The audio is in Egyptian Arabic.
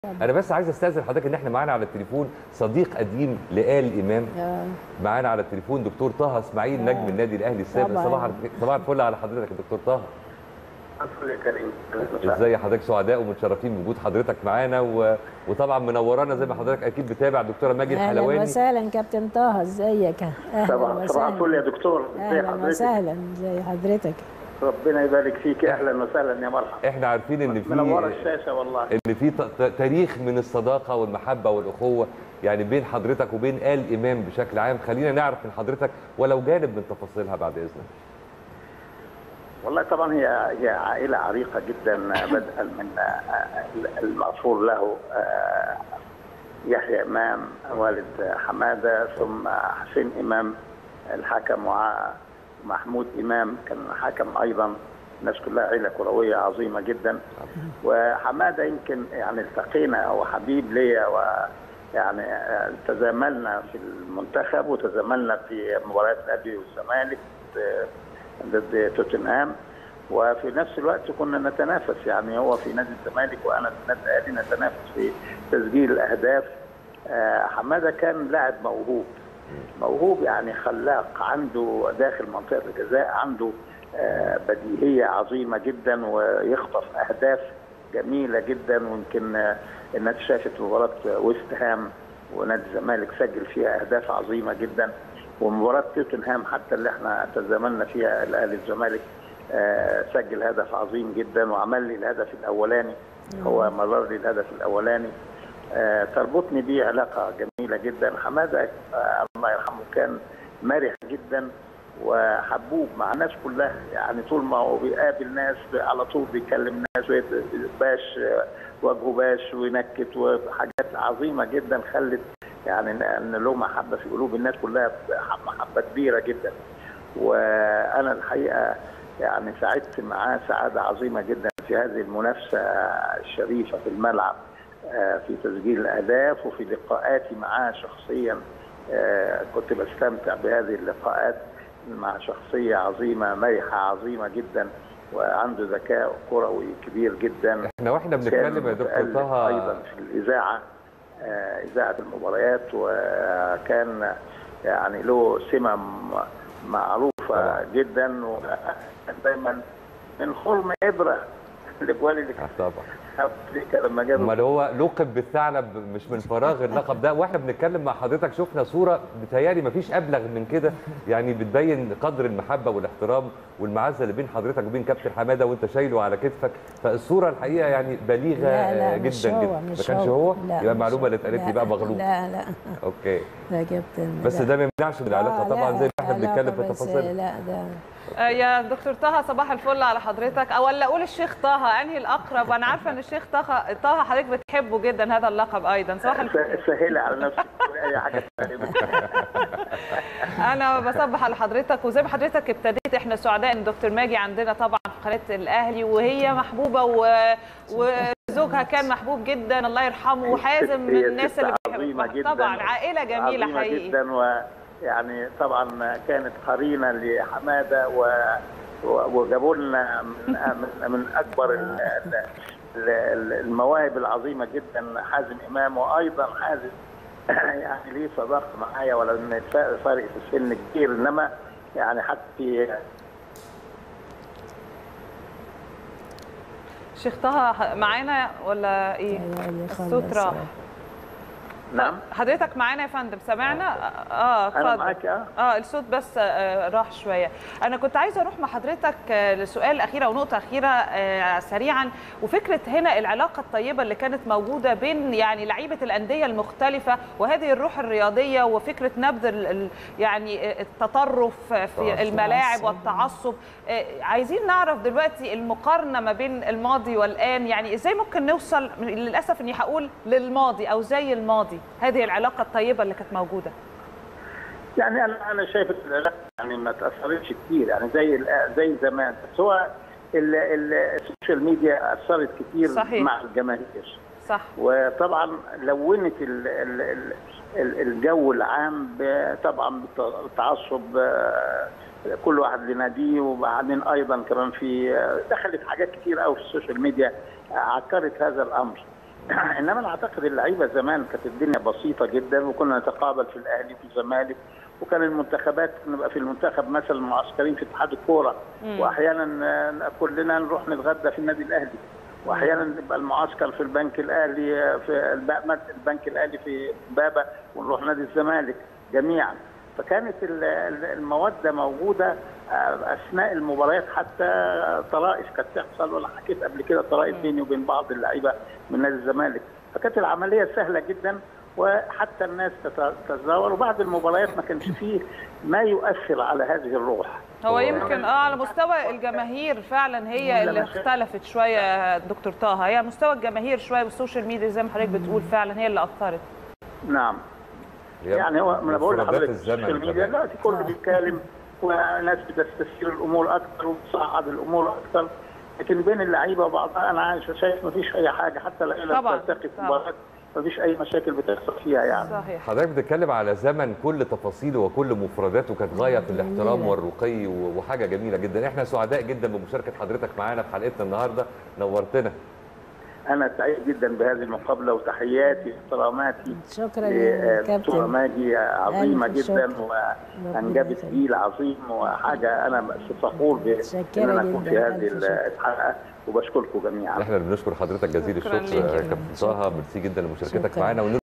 انا بس عايز استاذن حضرتك ان احنا معانا على التليفون صديق قديم لآل امام آه. معانا على التليفون دكتور طه اسماعيل آه. نجم النادي الاهلي السابق طبعاً. صباح الخير- صباح الفل على حضرتك يا دكتور طه الفل يا كريم أهلاً وسهلاً. ازاي حضرتك سعداء ومتشرفين بوجود حضرتك معانا و... وطبعا منورانا زي ما حضرتك اكيد بتابع دكتوره ماجد اهلا حلواني وسهلا كابتن طه ازيك اهلا صباح صباح الفل يا وسهلا دكتور ازي اهلا حضرتك وسهلا زي حضرتك ربنا يبارك فيك اهلا وسهلا يا مرحبا احنا عارفين ان منوره في الشاشه والله ان في ت- ت- تاريخ من الصداقه والمحبه والاخوه يعني بين حضرتك وبين آل امام بشكل عام خلينا نعرف من حضرتك ولو جانب من تفاصيلها بعد اذنك والله طبعا هي هي عائله عريقه جدا بدءا من المغفور له آه، يحيى امام والد حماده ثم حسين امام الحكم ومحمود امام كان حكم ايضا الناس كلها عيله كرويه عظيمه جدا وحماده يمكن يعني التقينا هو حبيب ليا ويعني آه، تزاملنا في المنتخب وتزاملنا في مباريات الاهلي والزمالك آه، ضد توتنهام وفي نفس الوقت كنا نتنافس يعني هو في نادي الزمالك وانا في نادي الاهلي نتنافس في تسجيل الاهداف آه، حماده كان لاعب موهوب موهوب يعني خلاق عنده داخل منطقه الجزاء عنده آه، بديهيه عظيمه جدا ويخطف اهداف جميله جدا ويمكن آه، الناس شافت مباراه ويست هام ونادي الزمالك سجل فيها اهداف عظيمه جدا ومباراه توتنهام حتى اللي احنا تزاملنا فيها الاهلي الزمالك آه، سجل هدف عظيم جدا وعمل لي الهدف الاولاني هو مرر لي الهدف الاولاني آه، تربطني بيه علاقه جميله جدا حماده آه، الله يرحمه كان مرح جدا وحبوب مع الناس كلها يعني طول ما هو بيقابل ناس على طول بيكلم ناس باش آه، وجهه باش وينكت وحاجات عظيمه جدا خلت يعني ان له محبه في قلوب الناس كلها محبه كبيره جدا وانا الحقيقه يعني سعدت معاه سعاده عظيمه جدا في هذه المنافسه الشريفه في الملعب آه، في تسجيل الاهداف وفي لقاءاتي معاه شخصيا آه، كنت بستمتع بهذه اللقاءات مع شخصيه عظيمه مرحه عظيمه جدا وعنده ذكاء كروي كبير جدا احنا واحنا بنتكلم يا دكتور متألق طه ايضا في الاذاعه آه، اذاعه المباريات وكان يعني له سمه م- معروفه طبعا. جدا وكان دايما من خرم ابره لجوال آه، طبعا افريقيا لما جابوا امال هو لقب بالثعلب مش من فراغ اللقب ده واحنا بنتكلم مع حضرتك شفنا صوره بتهيالي مفيش ابلغ من كده يعني بتبين قدر المحبه والاحترام والمعزه اللي بين حضرتك وبين كابتن حماده وانت شايله على كتفك فالصوره الحقيقه يعني بليغه لا لا جدا مش جدا هو ما مش كانش هو لا يبقى مش المعلومه هو. اللي اتقالت لي لا، بقى مغلوب لا لا اوكي لا كابتن بس لا. ده ما يمنعش من العلاقه آه، طبعا لا، زي ما احنا علاقة بنتكلم في بس تفاصيل لا ده آه، يا دكتور طه صباح الفل على حضرتك او ولا اقول الشيخ طه انهي الاقرب انا عارفه ان الشيخ طه طه حضرتك بتحبه جدا هذا اللقب ايضا صباح الفل سهلي على نفسك اي حاجه ثانيه انا بصبح على حضرتك وزي ما حضرتك ابتديت احنا سعداء ان دكتور ماجي عندنا طبعا في قناه الاهلي وهي محبوبه و... وزوجها كان محبوب جدا الله يرحمه وحازم من هي الناس ست اللي عظيمة بتحبها جداً. طبعا عائله جميله عظيمة حقيقي جدا ويعني طبعا كانت قرينه لحماده و و- وجابوا لنا من من, من اكبر ال- ال- ال- المواهب العظيمه جدا حازم امام وايضا حازم يعني ليه صداقه معايا ولو ان فرق في السن كتير انما يعني حتى في الشيخ طه معانا ولا ايه يعني الصوت خلص. راح نعم حضرتك معانا يا فندم سامعنا اه انا اتفضل معاك اه اه الصوت بس آه، راح شويه انا كنت عايزه اروح مع حضرتك آه، لسؤال اخير او نقطه اخيره آه، سريعا وفكره هنا العلاقه الطيبه اللي كانت موجوده بين يعني لعيبه الانديه المختلفه وهذه الروح الرياضيه وفكره نبذ ال- ال- يعني التطرف في التعصب. الملاعب والتعصب آه، عايزين نعرف دلوقتي المقارنه ما بين الماضي والان يعني ازاي ممكن نوصل للاسف اني هقول للماضي او زي الماضي هذه العلاقه الطيبه اللي كانت موجوده يعني انا انا شايف إن العلاقه يعني ما تاثرتش كتير يعني زي ال- زي زمان بس هو ال- ال- السوشيال ميديا اثرت كتير صحيح. مع الجماهير صح وطبعا لونت ال- ال- ال- ال- الجو العام ب- طبعا بالتعصب آه، كل واحد لناديه وبعدين ايضا كمان في آه، دخلت حاجات كتير قوي في السوشيال ميديا عكرت هذا الامر انما انا اعتقد اللعيبه زمان كانت الدنيا بسيطه جدا وكنا نتقابل في الاهلي وفي الزمالك وكان المنتخبات نبقى في المنتخب مثلا معسكرين في اتحاد الكوره واحيانا آه، كلنا نروح نتغدى في النادي الاهلي واحيانا يبقى المعسكر في البنك الاهلي آه، في الب- البنك الاهلي في بابا ونروح نادي الزمالك جميعا فكانت ال- ال- الموده موجوده آه، اثناء المباريات حتى طرائف كانت تحصل ولا حكيت قبل كده طرائف بيني وبين بعض اللعيبه من نادي الزمالك فكانت العمليه سهله جدا وحتى الناس تت- تتزاور وبعد المباريات ما كانش فيه ما يؤثر على هذه الروح هو يمكن اه على مستوى الجماهير فعلا هي اللي اختلفت شويه يا دكتور طه هي على مستوى الجماهير شويه والسوشيال ميديا زي ما حضرتك بتقول فعلا هي اللي اثرت نعم هي يعني هو انا بقول مفردات لحضرتك الزمن السوشيال ميديا كمان. دلوقتي كله بيتكلم وناس بتستثير الامور اكثر وبتصعد الامور اكثر لكن بين اللعيبه وبعضها انا عايش شايف ما فيش اي حاجه حتى لو طبعاً، بتلتقي في طبعاً. مباريات ما فيش اي مشاكل بتحصل فيها يعني صحيح حضرتك بتتكلم على زمن كل تفاصيله وكل مفرداته كانت غايه في الاحترام جميلة. والرقي و- وحاجه جميله جدا احنا سعداء جدا بمشاركه حضرتك معانا في حلقتنا النهارده نورتنا انا سعيد جدا بهذه المقابله وتحياتي واحتراماتي شكرا يا لدكتوره كابتن ماجي عظيمه ألف جدا شكر. وانجبت يخليك. جيل عظيم وحاجه انا فخور ب- متشكرة ان انا اكون جداً. في هذه ألف شكر. الحلقه وبشكركم جميعا احنا اللي بنشكر حضرتك جزيل شكراً الشكر ليك. يا كابتن طه ميرسي جدا لمشاركتك شكراً. معانا